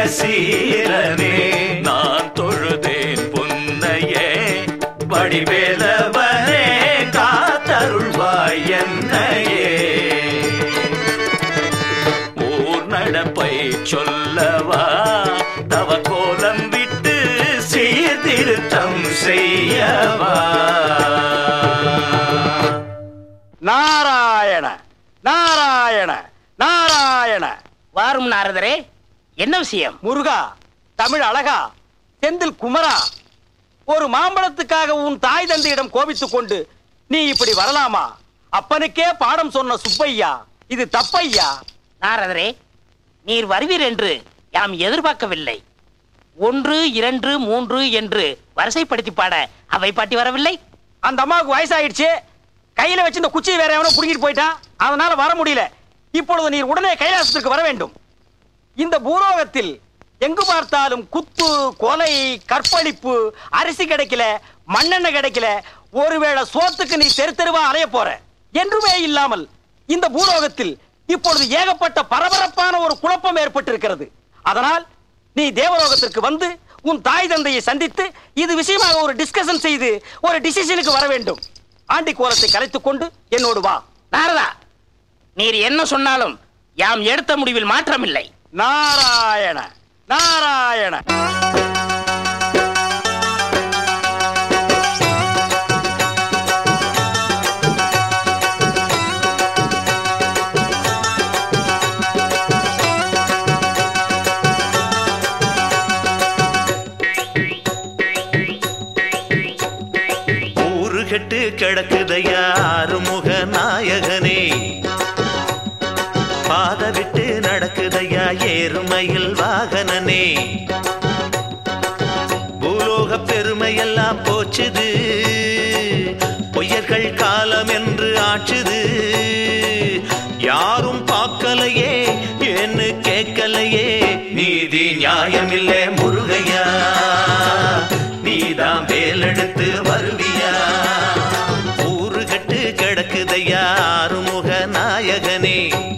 சீரனே நான் தொழுதேன் புன்னையே வடிவேலவனே காத்தருள்வாய் என்னையே ஊர் நடப்பை சொல்லவா தவ கோலம் விட்டு சீர்திருத்தம் செய்யவா நாராயண நாராயண நாராயண வாரும் நாரதரே என்ன விஷயம் முருகா தமிழ் அழகா செந்தில் குமரா ஒரு மாம்பழத்துக்காக உன் தாய் தந்தையிடம் கோபித்துக் கொண்டு நீ இப்படி வரலாமா அப்பனுக்கே பாடம் சொன்ன சுப்பையா இது தப்பையா நாரதரே நீர் வருவீர் என்று யாம் எதிர்பார்க்கவில்லை ஒன்று இரண்டு மூன்று என்று வரிசைப்படுத்தி பாட அவை பாட்டி வரவில்லை அந்த அம்மாவுக்கு வயசாயிடுச்சு கையில வச்சு இந்த குச்சியை வேற எவனோ புடுங்கிட்டு போயிட்டான் அதனால வர முடியல இப்பொழுது நீர் உடனே கைலாசத்திற்கு வர வேண்டும் இந்த பூலோகத்தில் எங்கு பார்த்தாலும் குத்து கொலை கற்பழிப்பு அரிசி கிடைக்கல மண்ணெண்ணெய் கிடைக்கல ஒருவேளை சோத்துக்கு நீ தெரு தெருவா அலைய போற என்றுமே இல்லாமல் இந்த பூலோகத்தில் இப்பொழுது ஏகப்பட்ட பரபரப்பான ஒரு குழப்பம் ஏற்பட்டிருக்கிறது அதனால் நீ தேவலோகத்திற்கு வந்து உன் தாய் தந்தையை சந்தித்து இது விஷயமாக ஒரு டிஸ்கஷன் செய்து ஒரு டிசிஷனுக்கு வர வேண்டும் ஆண்டி கோலத்தை கலைத்துக் கொண்டு என்னோடு வா நாரதா நீர் என்ன சொன்னாலும் யாம் எடுத்த முடிவில் மாற்றமில்லை நாராயண நாராயண ஊரு கெட்டு கிடக்குதையா ஆறுமுக நாயகனே பாத விட்டு நடக்குதையா ஏறுமையில் வாகனனே பூலோக பெருமையெல்லாம் போச்சுது பொய்யர்கள் காலம் என்று ஆச்சுது யாரும் பார்க்கலையே என்ன கேட்கலையே நீதி நியாயமில்லை முருகையா நீதான் வேலெடுத்து வருவியா ஊரு கட்டு கிடக்குதையா ஆறுமுக நாயகனே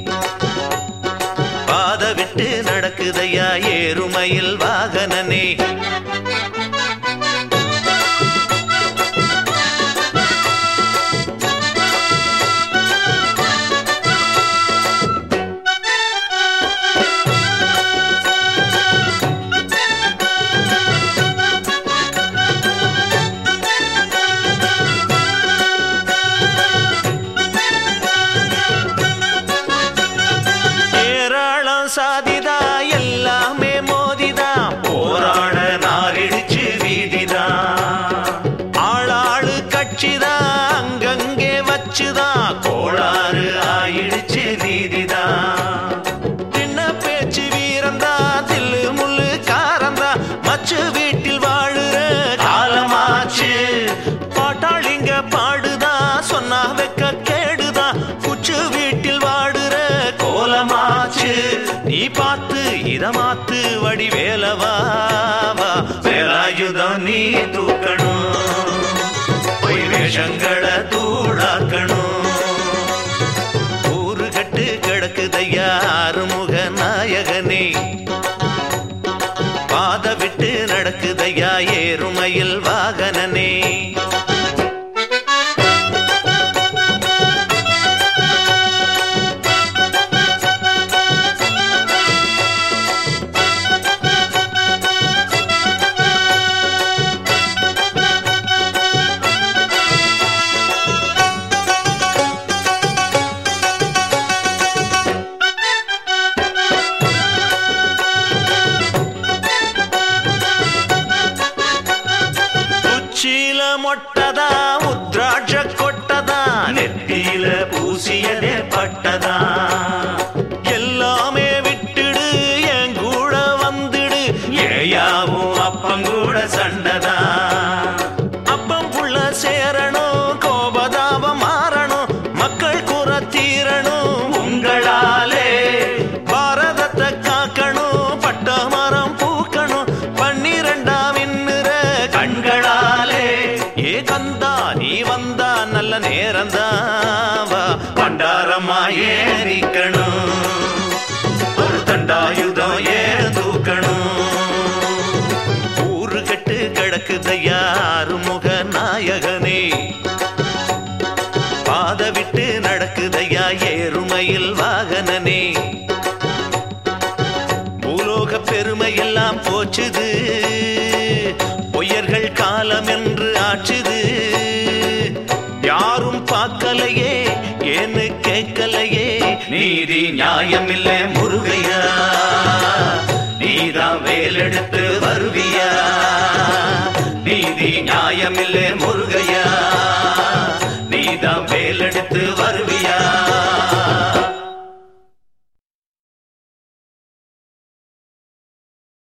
பாத விட்டு நடக்குதையா ஏறுமையில் வாகனனே ஏராளம் சாதிதா எல்லாமே மோதிதான் போராட நாரிடிச்சு வீதிதான் ஆளாளு கட்சிதான் அங்கங்கே வச்சுதான் கோளாறு ஆயிடுச்சு நீதிதான் சின்ன பேச்சு வீரந்தா தில்லு முள்ளு காரந்தா மச்சு வீட்டில் வாழுற காலமாச்சு பாட்டாளிங்க பாடுதா சொன்னா வெக்க கேடுதா குச்சு வீட்டில் வாடுற கோலமாச்சு நீ பார்த்து இத மாத்து வடி வேலவா வேலாயுதம் நீ தூக்கணும் பொய் வேஷங்களை தூளாக்கணும் ஊரு கட்டு கிடக்குதையா ஆறுமுக நாயகனே பாத விட்டு நடக்குதையா ஏறுமையில் வாகனனே உச்சியில மொட்டதா உத்ராட்ச கொட்டதா நெத்தியில பூசியதே பட்டதா எல்லாமே விட்டுடு என் கூட வந்துடு ஏயாவும் அப்பங்கூட சண்டதா அப்பம் புள்ள சேரணும் கோபதாபம் மாறணும் மக்கள் குற தீரணும் உங்களாலே பாரதத்தை காக்கணும் பட்ட மரம் பூக்கணும் பன்னிரெண்டாம் இன்னுற கண்களாலே ஏ கந்தா நீ வந்தா நல்ல நேரந்தா வா பண்டாரமா ஏறிக்கணும் ஒரு தண்டா ஆயுதம் ஏன் தூக்கணும் ஊரு கட்டு கிடக்குதையா ஆறுமுக நாயகனே பாத விட்டு நடக்குதையா ஏறுமையில் வாகனனே பூலோக பெருமை எல்லாம் போச்சுது பொய்யர்கள் காலம் என்று ஆச்சுது யாரும் பார்க்கலையே ஏன்னு கேட்கலையே நீதி நியாயம் இல்லை முருகையா நீதான் வேலெடுத்து வருவியா நீதி நியாயம் இல்லை முருகையா நீதான் வேலெடுத்து வருவியா